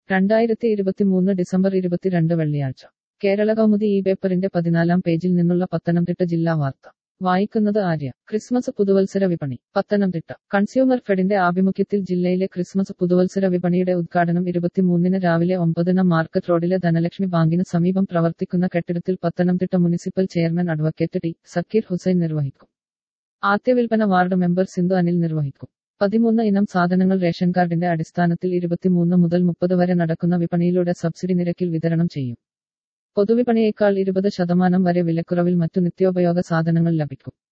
രണ്ടായിരത്തി ഇരുപത്തിമൂന്ന് ഡിസംബർ ഇരുപത്തിരണ്ട് വെള്ളിയാഴ്ച കേരള കൗമുദി ഈ പേപ്പറിന്റെ പതിനാലാം പേജിൽ നിന്നുള്ള പത്തനംതിട്ട ജില്ലാ വാർത്ത വായിക്കുന്നത് ആര്യ ക്രിസ്മസ് പുതുവത്സര വിപണി പത്തനംതിട്ട കൺസ്യൂമർ ഫെഡിന്റെ ആഭിമുഖ്യത്തിൽ ജില്ലയിലെ ക്രിസ്മസ് പുതുവത്സര വിപണിയുടെ ഉദ്ഘാടനം ഇരുപത്തിമൂന്നിന് രാവിലെ ഒമ്പതിന് മാർക്കറ്റ് റോഡിലെ ധനലക്ഷ്മി ബാങ്കിന് സമീപം പ്രവർത്തിക്കുന്ന കെട്ടിടത്തിൽ Pathanamthitta municipal chairman advocate T Sakeer Hussain നിർവഹിക്കും ആദ്യ വിൽപ്പന വാർഡ് മെമ്പർ സിന്ധു അനിൽ നിർവഹിക്കും പതിമൂന്ന് ഇനം സാധനങ്ങൾ റേഷൻ കാർഡിന്റെ അടിസ്ഥാനത്തിൽ ഇരുപത്തിമൂന്ന് മുതൽ മുപ്പത് വരെ നടക്കുന്ന വിപണിയിലൂടെ സബ്സിഡി നിരക്കിൽ വിതരണം ചെയ്യും പൊതുവിപണിയേക്കാൾ ഇരുപത് ശതമാനം വരെ വിലക്കുറവിൽ മറ്റു നിത്യോപയോഗ സാധനങ്ങൾ ലഭിക്കും